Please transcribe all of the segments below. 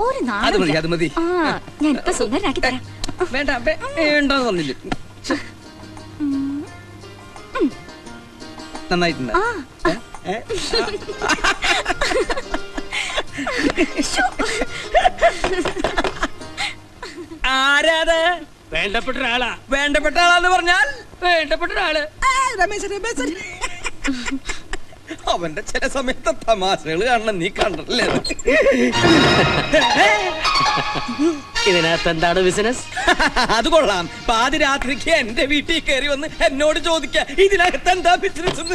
ഒരു അത് മതി നാളെ അത് മതി ആ ഞാൻ ഇപ്പൊ സുന്ദരനാക്കി തരാം വേണ്ട വേ- വേണ്ടെന്ന് പറഞ്ഞില്ല ഛെ. നന്നായിട്ടുണ്ട് ആ ഏ? ആരാത് വേണ്ടപ്പെട്ട ഒരാളാ വേണ്ടപ്പെട്ട ആളാന്ന് പറഞ്ഞാൽ വേണ്ടപ്പെട്ട ഒരാള് ആ, രമേശൻ രമേശൻ അവന്റെ ചില സമയത്ത് തമാശകൾ കാണണം നീ കണ്ടല്ലേ അത്? ഇതിനകത്ത് എന്താണ് ബിസിനസ് അത് കൊള്ളാം പാതിരാത്രിക്ക് എന്റെ വീട്ടിൽ കയറി വന്ന് എന്നോട് ചോദിക്ക ഇതിനകത്ത് എന്താ ബിസിനസ്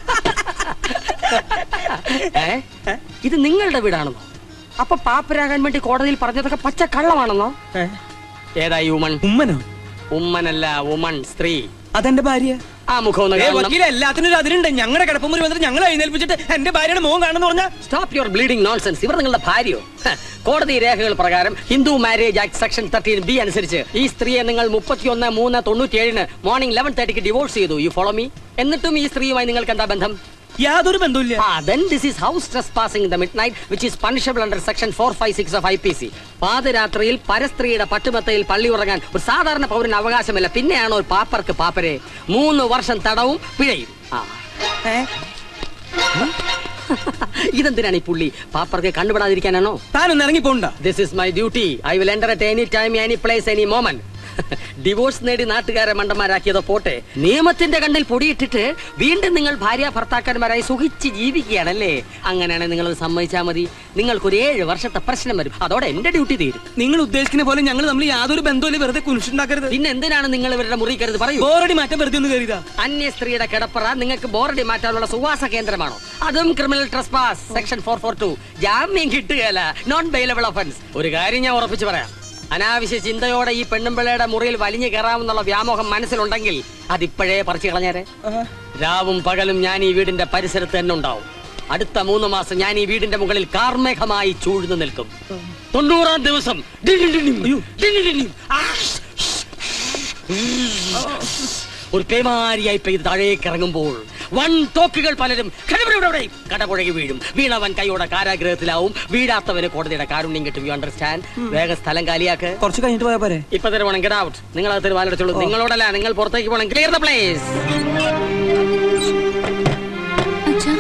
ഏ ഇത് നിങ്ങളുടെ വീടാണെന്നോ അപ്പൊ പാപ്പരാകാൻ വേണ്ടി കോടതിയിൽ പറഞ്ഞതൊക്കെ പച്ച കള്ളമാണെന്നോ ഏതാ ഈ ഉമൺ ഉമ്മനോ ഉമ്മനല്ല ഉമൺ സ്ത്രീ അതെന്റെ ഭാര്യ ആ മുഖം ഒന്ന് ഏ, കാണണം വക്കീൽ എല്ലാത്തിനും ഒരു അതിലുണ്ട് ഞങ്ങളുടെ കിടപ്പുമുറി വന്നിട്ട് ഞങ്ങൾ എഴുന്നേൽപ്പിച്ചിട്ട് എന്റെ ഭാര്യയുടെ മുഖം കാണുന്ന പറഞ്ഞാ സ്റ്റോപ്പ് യുവർ ബ്ലീഡിംഗ് നോൺസെൻസ് ഇവർ നിങ്ങളുടെ ഭാര്യയോ ഹ, കോടതി രേഖകൾ പ്രകാരം Hindu marriage act section thirteen B അനുസരിച്ച് ഈ സ്ത്രീയെ നിങ്ങൾ മുപ്പത്തിയൊന്ന് മൂന്ന് തൊണ്ണൂറ്റി ഏഴിന് മോർണിംഗ് ലെവൻ തേർട്ടിക്ക് ഡിവോഴ്സ് ചെയ്തു യു ഫോളോ മീ എന്നിട്ടും ഈ സ്ത്രീയുമായി നിങ്ങൾക്ക് എന്താ ബന്ധം യാതൊരു ബന്ധവുമില്ല Ah, then this is house trespassing in the midnight, which is punishable under section 456 of IPC. പാതിരാത്രിയിൽ പരസ്ത്രീയുടെ പട്ടുമത്തയിൽ പള്ളി ഉറങ്ങാൻ ഒരു സാധാരണ പൗരന് അവകാശമില്ല പിന്നെയാണോ ഒരു പാപ്പർക്ക് പാപ്പരെ മൂന്ന് വർഷം തടവും പിഴയും ആ ഏ? ഇതെന്തിനാണ് ഈ പുള്ളി പാപ്പർക്ക് കണ്ടുപിടാതിരിക്കാനാണോ താനൊന്ന് ഇറങ്ങി പോണ്ട this is my duty I will enter at any time any place any moment divorce നേടി നാട്ടുകാരെ മണ്ടന്മാരാക്കിയത് പോട്ടെ നിയമത്തിന്റെ കണ്ണിൽ പൊടിയിട്ടിട്ട് വീണ്ടും നിങ്ങൾ ഭാര്യ ഭർത്താക്കന്മാരായി സുഖിച്ച് ജീവിക്കുകയാണല്ലേ അങ്ങനെയാണെങ്കിൽ നിങ്ങൾ സമ്മതിച്ചാൽ മതി നിങ്ങൾക്കൊരു ഏഴ് വർഷത്തെ പ്രശ്നം വരും അതോടെ എന്റെ ഡ്യൂട്ടി തീരും നിങ്ങൾ ഉദ്ദേശിക്കുന്ന പോലെ ഞങ്ങൾ തമ്മിൽ യാതൊരു ബന്ധവുമില്ല വെറുതെ കുനിച്ചുണ്ടാക്കരുത് പിന്നെ എന്തിനാണ് നിങ്ങൾ ഇവരുടെ മുറി കരുത് പറയൂ ബോറടി മാറ്റം വെറുതെ ഒന്ന് കയറിയതാ അന്യ സ്ത്രീയുടെ കിടപ്പറ നിങ്ങൾക്ക് ബോറടി മാറ്റാനുള്ള സുവാസ കേന്ദ്രമാണോ അതും criminal trespass section four four two ജാമ്യം കിട്ടുകയല്ല നോൺ ബെയിലബിൾ ഒഫൻസ് ഒരു കാര്യം ഞാൻ ഉറപ്പിച്ചു പറയാം അനാവശ്യ ചിന്തയോടെ ഈ പെണ്ണുമ്പിള്ളയുടെ മുറിയിൽ വലിഞ്ഞു കയറാമെന്നുള്ള വ്യാമോഹം മനസ്സിലുണ്ടെങ്കിൽ അതിപ്പോഴേ പറിച്ചു കളഞ്ഞേരെ രാവും പകലും ഞാൻ ഈ വീടിന്റെ പരിസരത്ത് തന്നെ ഉണ്ടാവും അടുത്ത മൂന്ന് മാസം ഞാൻ ഈ വീടിന്റെ മുകളിൽ കാർമേഘമായി ചൂഴ്ന്നു നിൽക്കും തൊണ്ണൂറാം ദിവസം ഡിഡിഡിഡിം, ഡിഡിഡിഡിം, ആഷ്, ഒരു പേമാരിയായി പെയ്ത് താഴേക്ക് ഇറങ്ങുമ്പോൾ വൻ തോക്കുകൾ പലരും കടപുഴയുടെ കടപുഴകി വീഴും വീണവൻ കൈയോടെ കാരാഗ്രഹത്തിലാവും വീഴാത്തവന് കോടതിയുടെ കാരുണ്യം കിട്ടും യു അണ്ടർസ്റ്റാൻഡ് വേഗം സ്ഥലം കാലിയാക്ക് കുറച്ച് കഴിഞ്ഞിട്ട് പോയാ പോരെ ഇപ്പൊ തരുവാണെങ്കിൽ ഗെറ്റ് ഔട്ട് നിങ്ങൾ അത് വാലടിച്ചോളൂ നിങ്ങളോടല്ല നിങ്ങൾ പുറത്തേക്ക് പോകണം ക്ലിയർ ദ പ്ലേസ് അച്ഛാ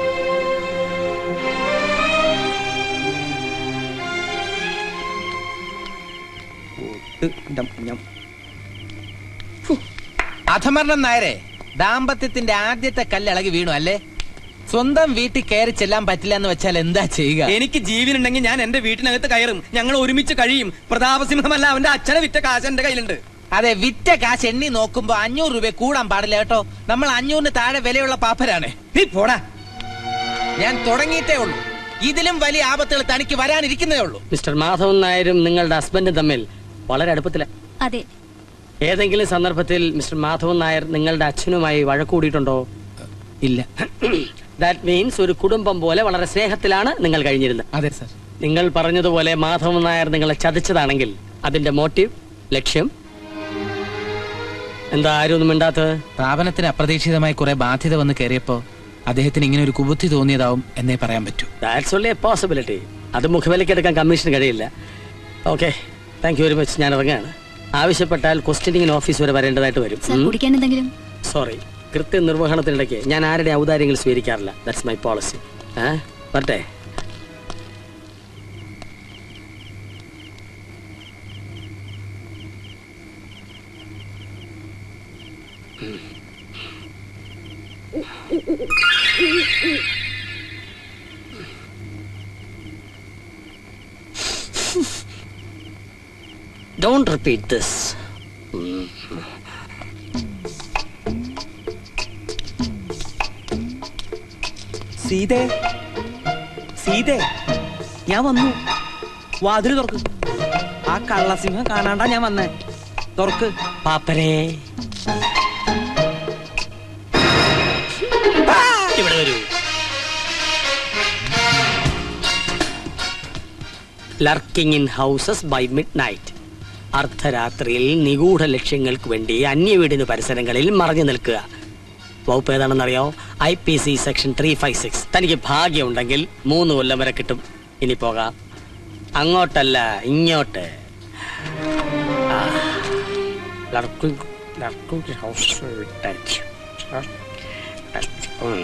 അധമർണം നായരെ ദാമ്പത്യത്തിന്റെ ആദ്യത്തെ കല്ലിളകി വീണു അല്ലേ സ്വന്തം വീട്ടിൽ കയറി ചെല്ലാൻ പറ്റില്ല എന്ന് വെച്ചാൽ എന്താ ചെയ്യുക എനിക്ക് ജീവനുണ്ടെങ്കിൽ ഞാൻ എന്റെ വീട്ടിനകത്ത് കയറും ഞങ്ങൾ ഒരുമിച്ച് കഴിയും പ്രതാപസിംഹമല്ല അവന്റെ അച്ഛനെ വിറ്റ കാശ് എന്റെ കയ്യിലുണ്ട് അതെ വിറ്റ കാശ് എണ്ണി നോക്കുമ്പോ അഞ്ഞൂറ് രൂപ കൂടാൻ പാടില്ല കേട്ടോ നമ്മൾ അഞ്ഞൂറിന് താഴെ വിലയുള്ള പാപ്പരാണ് നീ പോടാ ഞാൻ തുടങ്ങിയിട്ടേ ഉള്ളൂ ഇതിലും വലിയ ആപത്തുകൾ തനിക്ക് വരാനിരിക്കുന്നേ ഉള്ളൂ മിസ്റ്റർ മാധവൻ നായരും നിങ്ങളുടെ ഹസ്ബൻഡും തമ്മിൽ വളരെ അടുപ്പത്തില അതെ ഏതെങ്കിലും സന്ദർഭത്തിൽ മിസ്റ്റർ മാധവൻ നായർ നിങ്ങളുടെ അച്ഛനുമായി വഴക്കൂടിയിട്ടുണ്ടോ ഇല്ല ദാറ്റ് മീൻസ് ഒരു കുടുംബം പോലെ വളരെ സ്നേഹത്തിലാണ് നിങ്ങൾ കഴിഞ്ഞിരുന്നത് അതെ സർ നിങ്ങൾ പറഞ്ഞതുപോലെ മാധവൻ നായർ നിങ്ങളെ ചതിച്ചതാണെങ്കിൽ അതിന്റെ മോട്ടീവ് ലക്ഷ്യം എന്താ ആരും ഒന്നും മിണ്ടാത്തത് സ്ഥാപനത്തിന് അപ്രതീക്ഷിതമായി കുറെ ബാധ്യത വന്ന് കയറിയപ്പോ അദ്ദേഹത്തിന് ഇങ്ങനെ ഒരു കുബുദ്ധി തോന്നിയതാവും എന്നേ പറയാൻ പറ്റൂ ദാറ്റ്സ് ഓൺലി എ പോസിബിലിറ്റി അത് മുഖവിലയ്ക്ക് എടുക്കാൻ കമ്മീഷൻ കഴിയില്ല okay thank you very much ഞാൻ ഇറങ്ങാണ് ആവശ്യപ്പെട്ടാൽ ക്വസ്റ്റ്യനിങ്ങിന് ഓഫീസ് വരെ വരേണ്ടതായിട്ട് വരും സാർ കുടിക്കാൻ എന്തെങ്കിലും സോറി കൃത്യനിർവഹണത്തിനിടയ്ക്ക് ഞാൻ ആരുടെ ഔദാര്യങ്ങൾ സ്വീകരിക്കാറില്ല ദാറ്റ്സ് മൈ പോളിസി ഏ വരട്ടെ ഡോണ്ട് റിപ്പീറ്റ് ദിസ് സീതേ സീതേ ഞാൻ വന്നു വാതില് തുറക്ക് ആ കള്ളസിംഹം കാണാണ്ടാ ഞാൻ വന്നേ തുറക്ക് പാപ്പരേ ഇവിടെ വരൂ lurking in houses by midnight അർദ്ധരാത്രിയിൽ നിഗൂഢ ലക്ഷ്യങ്ങൾക്ക് വേണ്ടി അന്യ വീടിന് പരിസരങ്ങളിൽ മറഞ്ഞു നിൽക്കുക വകുപ്പ് ഏതാണെന്നറിയോ I P C section three five six തനിക്ക് ഭാഗ്യമുണ്ടെങ്കിൽ മൂന്ന് കൊല്ലം വരെ കിട്ടും ഇനി പോകാം അങ്ങോട്ടല്ല ഇങ്ങോട്ട് ആ. Lurk- lurk house touch. ഉം.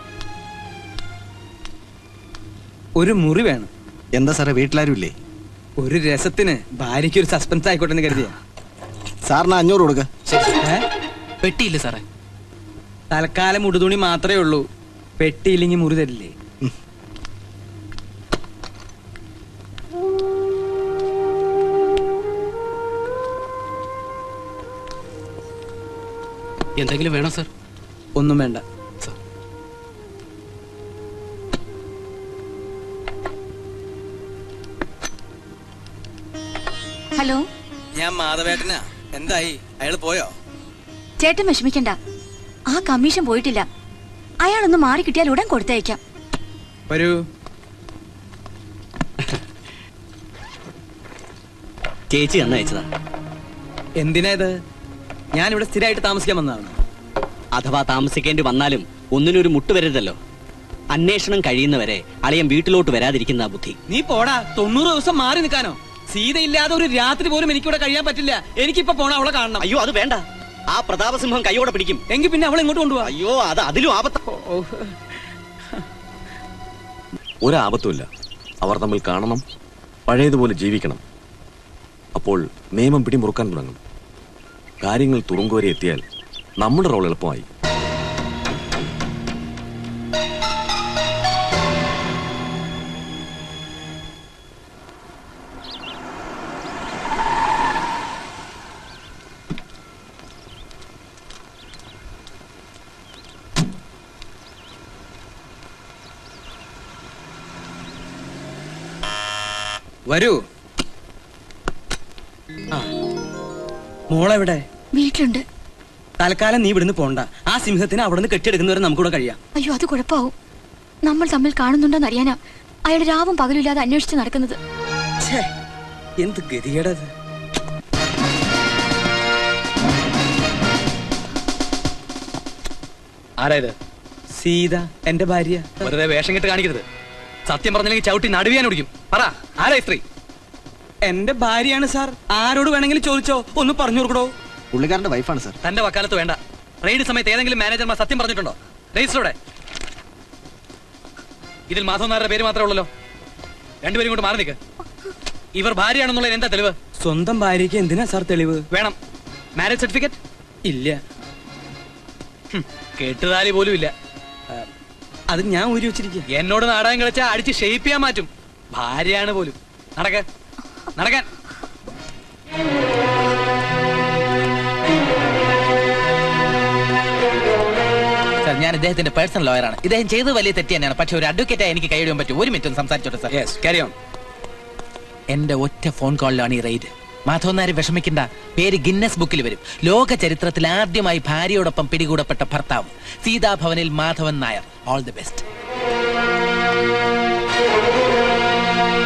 ഒരു മുറി വേണം എന്താ സാറേ വീട്ടിലാരും ഇല്ലേ ഒരു രസത്തിന് ഭാര്യയ്ക്ക് ഒരു സസ്പെൻസ് ആയിക്കോട്ടെ എന്ന് കരുതിയ സാറിന് അഞ്ഞൂറ് കൊടുക്ക പെട്ടിയില്ല സാറേ തൽക്കാലം ഉടുതുണി മാത്രമേ ഉള്ളൂ പെട്ടിയില്ലെങ്കിൽ മുറി തരില്ലേ എന്തെങ്കിലും വേണോ സർ ഒന്നും വേണ്ട ഹലോ ഞാൻ മാധവേട്ടനാ എന്തായി അയാൾ പോയോ ചേട്ടൻ വിഷമിക്കണ്ട ആ കമ്മീഷൻ പോയിട്ടില്ല അയാളൊന്ന് മാറി കിട്ടിയാൽ ഉടൻ കൊടുത്തയക്കാം വരൂ ചേച്ചി അന്ന് അയച്ചതാ എന്തിനാ ഇത് ഞാൻ ഇവിടെ സ്ഥിരമായിട്ട് താമസിക്കാൻ വന്നതാണ് അഥവാ താമസിക്കേണ്ടി വന്നാലും ഒന്നിനൊരു മുട്ട് വരരുതല്ലോ അന്വേഷണം കഴിയുന്നവരെ അളിയൻ വീട്ടിലോട്ട് വരാതിരിക്കുന്ന ബുദ്ധി നീ പോടാ തൊണ്ണൂറ് ദിവസം മാറി നിൽക്കാനോ സീതയില്ലാതെ ഒരു രാത്രി പോലും എനിക്കിവിടെ കഴിയാൻ പറ്റില്ല എനിക്കിപ്പോ പോണ അവളെ കാണണം അയ്യോ അത് വേണ്ട ആ പ്രതാപസിംഹം കൈയോടെ പിടിക്കും എങ്കിൽ പിന്നെ അവളെ ഇങ്ങോട്ട് കൊണ്ടുപോവാ അയ്യോ അത് അതിലും ആപത്ത ഒരാപത്തുമില്ല അവർ തമ്മിൽ കാണണം പഴയതുപോലെ ജീവിക്കണം അപ്പോൾ നിയമം പിടിമുറുക്കാൻ തുടങ്ങും കാര്യങ്ങൾ തുറുങ്കുവരെ എത്തിയാൽ നമ്മുടെ റോൾ എളുപ്പമായി വരൂ ആ മോളെവിടെ വീട്ടിലുണ്ട് തൽക്കാലം നീ ഇവിടുന്ന് പോണ്ട ആ സിംഹത്തിന് അവിടെ നിന്ന് കെട്ടിയെടുക്കുന്നവരെ നമുക്കിവിടെ കഴിയാം അയ്യോ അത് കുഴപ്പാവും നമ്മൾ തമ്മിൽ കാണുന്നുണ്ടോന്ന് അറിയാനാ അയാൾ രാവും പകലില്ലാതെ അന്വേഷിച്ച് നടക്കുന്നത് ഛേ, എന്ത് ഗതികേടത് ആരായത് സീത എന്റെ ഭാര്യ വെറുതെ വേഷം കെട്ട് കാണിക്കരുത് സത്യം പറഞ്ഞില്ലെങ്കിൽ ചവിട്ടി നടുവിയാൻ ഓടിക്കും പറ ആരാ ഈ സ്ത്രീ എന്റെ ഭാര്യയാണ് സാർ ആരോട് വേണമെങ്കിലും ചോദിച്ചോ ഒന്ന് പറഞ്ഞു കൊടുക്കടോ പുള്ളിക്കാരന്റെ വൈഫാണ് സാർ തന്റെ വക്കാലത്ത് വേണ്ട റെയ്ഡ് സമയത്ത് ഏതെങ്കിലും മാനേജർമാർ സത്യം പറഞ്ഞിട്ടുണ്ടോ രജിസ്റ്ററോടെ ഇതിൽ മാധവൻ നായരുടെ പേര് മാത്രമേ ഉള്ളല്ലോ രണ്ടുപേരും കൊണ്ട് മാറി നിൽക്ക് ഇവർ ഭാര്യയാണെന്നുള്ളതിന് എന്താ തെളിവ് സ്വന്തം ഭാര്യയ്ക്ക് എന്തിനാ സാർ തെളിവ് വേണം മാരേജ് സർട്ടിഫിക്കറ്റ് ഇല്ല കെട്ടുതാലി പോലും ഇല്ല അത് ഞാൻ ഊരി വെച്ചിരിക്കുക എന്നോട് നാടകം കളിച്ചാൽ അടിച്ച് ഷേപ്പ് ചെയ്യാൻ മാറ്റും ഭാര്യയാണ് പോലും നടക്ക നടക്കാൻ സാർ ഞാൻ ഇദ്ദേഹത്തിന്റെ പേഴ്സണൽ ലോയറാണ് ഇദ്ദേഹം ചെയ്തത് വലിയ തെറ്റ് തന്നെയാണ് പക്ഷെ ഒരു അഡ്വക്കേറ്റായി എനിക്ക് കൈയിടാൻ പറ്റും ഒരു മിനിറ്റ് ഒന്ന് സംസാരിച്ചോട്ടെ സാർ യെസ് കാരി ഓൺ എന്റെ ഒറ്റ ഫോൺ കോളിലാണ് ഈ റെയ്ഡ് മാധവൻ നായർ വിഷമിക്കണ്ട പേര് ഗിന്നസ് ബുക്കിൽ വരും ലോക ചരിത്രത്തിൽ ആദ്യമായി ഭാര്യയോടൊപ്പം പിടികൂടപ്പെട്ട ഭർത്താവ് സീതാഭവനിൽ Madhavan Nair all the best